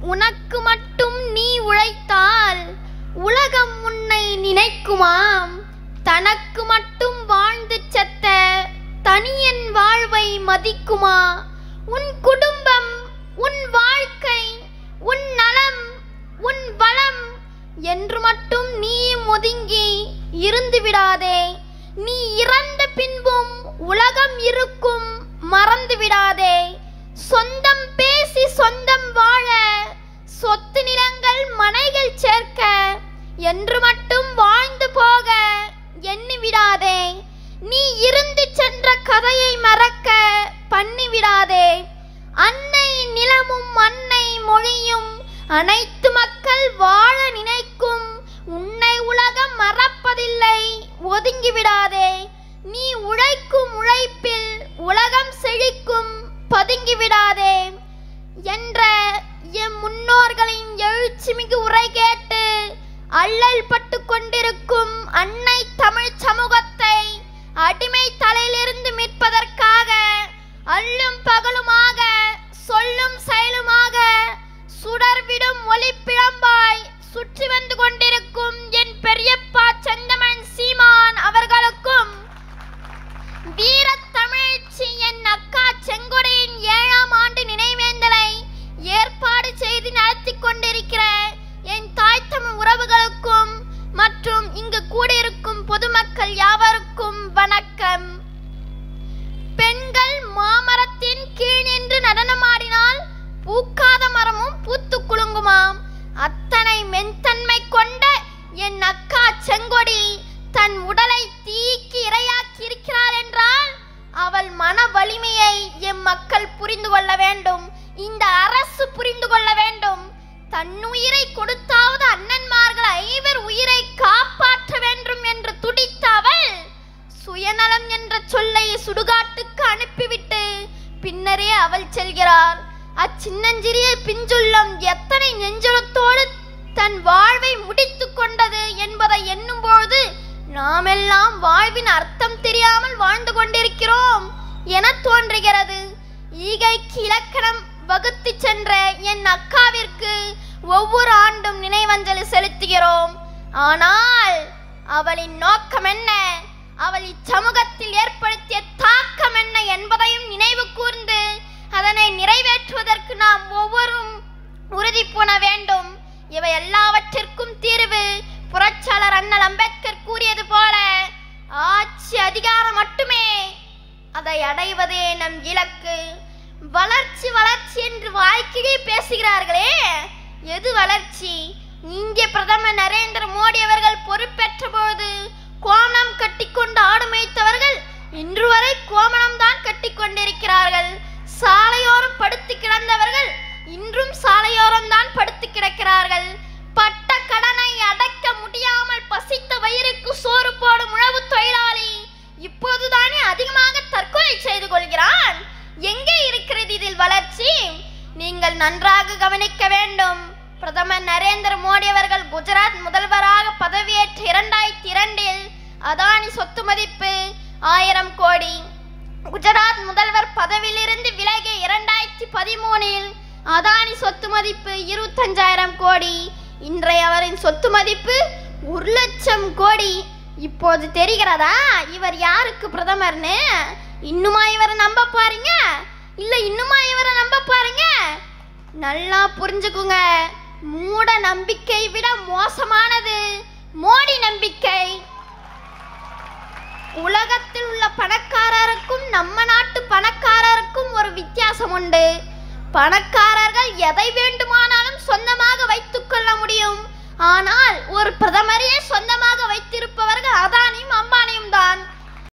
உனக்கு மட்டும் நீ உழைத்தால் உலகம் உன்னை நினைக்குமாம் தனக்கு மட்டும் வாழ்ந்து செத்த தனியன் வாழ்வை மதிக்குமா உன் குடும்பம் உன் வாழ்க்கை உன் நலம் உன் வளம் என்று மட்டும் நீயும் ஒதுங்கி இருந்து விடாதே நீ இறந்த பின்பும் உலகம் இருக்கும் மறந்து விடாதே சொந்தம் பேசி சொந்தம் வாழ சொத்து நிலங்கள் மனைகள் சேர்க்க என்று மட்டும் வாழ்ந்து போக எண்ணி விடாதே நீ இருந்து சென்ற கதையை மறக்க பண்ணி விடாதே அன்னை நிலமும் அன்னை மொழியும் அனைத்து மக்கள் வாழ நினைக்கும் உன்னை உலகம் மறப்பதில்லை ஒதுங்கி விடாதே நீ உழைக்கும் உழைப்பில் உலகம் செழிக்கும் பதுங்கி விடாதே என்ற எம் முன்னோர்களின் எழுச்சிமிகு உரை கேட்டு அல்லல் பட்டு கொண்டிருக்கும் அன்னை தமிழ் சமூகத்தை அடிமை தலையிலிருந்து மீட்பதற்காக அல்லும் பகலுமாக சொல்லும் செயலுமாக சுடர்விடும் ஒளிப்பிழம்பாய் சுற்றி வந்து கொண்டிருக்கும் என் பெரியப்பா செந்தமன் சீமான் அவர்களுக்கும் வீரத் தமிழ்ச்சி என் அக்கா செங்கொடையின் ஏழாம் ஆண்டு நினைவேந்தலை ஏற்பாடு செய்து நடத்தி கொண்டிருக்கிற என் தாய் தமிழ் உறவுகளுக்கும் மற்றும் இங்கு கூடியிருக்கும் பொதுமக்கள் யாவருக்கும் வணக்கம் பெண்கள் மாமரத்தின் கீழ் நின்று நடனமாடினால் பூக்காத மரமும் பூத்து குலுங்குமாம் அத்தனை மென்தன்மை கொண்ட என் அக்கா செங்கொடி தன் உடலை தீக்கு இரையாக்கி இருக்கிறாள் என்றால் அவள் மன வலிமையை எம் மக்கள் புரிந்து கொள்ள வேண்டும் இந்த அரசு புரிந்து கொள்ள வேண்டும் தன்னுயிரை கொடுத்தாவது அண்ணன்மார்கள் ஐவர் உயிரை காப்பாற்ற வேண்டும் என்று துடித்த அவள் சுயநலம் என்ற சொல்லை சுடுகாட்டுக்கு அனுப்பிவிட்டு பின்னரே அவள் செல்கிறார் அச்சின்னஞ்சிறிய பிஞ்சுள்ளம் எத்தனை நெஞ்சலத்தோடு தன் வாழ்வை முடித்துக் கொண்டது என்பதை எண்ணும்போது நாமெல்லாம் வாழ்வின் அர்த்தம் தெரியாமல் வாழ்ந்து கொண்டிருக்கிறோம் என தோன்றுகிறது ஈகைக்கு இலக்கணம் வகுத்து சென்ற என் அக்காவிற்கு ஒவ்வொரு ஆண்டும் நினைவஞ்சலி செலுத்துகிறோம் ஆனால் அவளின் நோக்கம் என்ன அவள் இச்சமூகத்தில் ஏற்படுத்திய தாக்கம் என்ன என்பதையும் நினைவு கூர்ந்து அதனை நிறைவேற்றுவதற்கு நாம் ஒவ்வொரும் உறுதி பூண வேண்டும் இவை எல்லாவற்றிற்கும் தீர்வு புரட்சியாளர் அண்ணல் அம்பேத்கர் கூறியது போல ஆட்சி அதிகாரம் மட்டுமே அதை அடைவதே நம் இலக்கு வளர்ச்சி வளர்ச்சி என்று வாய்க்கிலே பேசுகிறார்களே எது வளர்ச்சி இந்திய பிரதமர் நரேந்திர மோடி அவர்கள் பொறுப்பேற்ற போது கோமணம் கட்டிக்கொண்டு ஆடு மேய்த்தவர்கள் இன்று வரை கோமணம் தான் கட்டிக்கொண்டிருக்கிறார்கள் சாலையோரம் படுத்து கிடந்தவர்கள் இன்றும் சாலையோரம் தான் படுத்து கிடக்கிறார்கள் பட்ட கடனை அடைக்க முடியாமல் பசித்த வயிறுக்கு சோறு போடும் உழவு தொழிலாளி இப்போதுதானே அதிகமாக தற்கொலை செய்து கொள்கிறான் எங்கே இருக்கிறது இதில் வளர்ச்சி நீங்கள் நன்றாக கவனிக்க வேண்டும் பிரதமர் நரேந்திர மோடி அவர்கள் குஜராத் முதல்வராக பதவியேற்ற இரண்டாயிரத்தி இரண்டில் அதானி சொத்து மதிப்பு ஆயிரம் கோடி குஜராத் முதல்வர் பதவியிலிருந்து விலகிய இரண்டாயிரத்தி பதிமூனில் அதானி சொத்து மதிப்பு இருபத்தஞ்சாயிரம் கோடி இன்றைய அவரின் சொத்து மதிப்பு ஒரு லட்சம் கோடி இப்போது தெரிகிறதா இவர் யாருக்கு பிரதமர்னு இன்னுமா இவரை நம்ப பாருங்க இல்ல இன்னுமா இவரை நம்ப பாருங்க நல்லா புரிஞ்சுக்குங்க மூட நம்பிக்கை விட மோசமானது மோடி நம்பிக்கை உலகத்தில் உள்ள பணக்காரருக்கும் நம்ம நாட்டு பணக்காரருக்கும் ஒரு வித்தியாசம் உண்டு பணக்காரர்கள் எதை வேண்டுமானாலும் சொந்தமாக வைத்துக் கொள்ள முடியும் ஆனால் ஒரு பிரதமரையே சொந்தமாக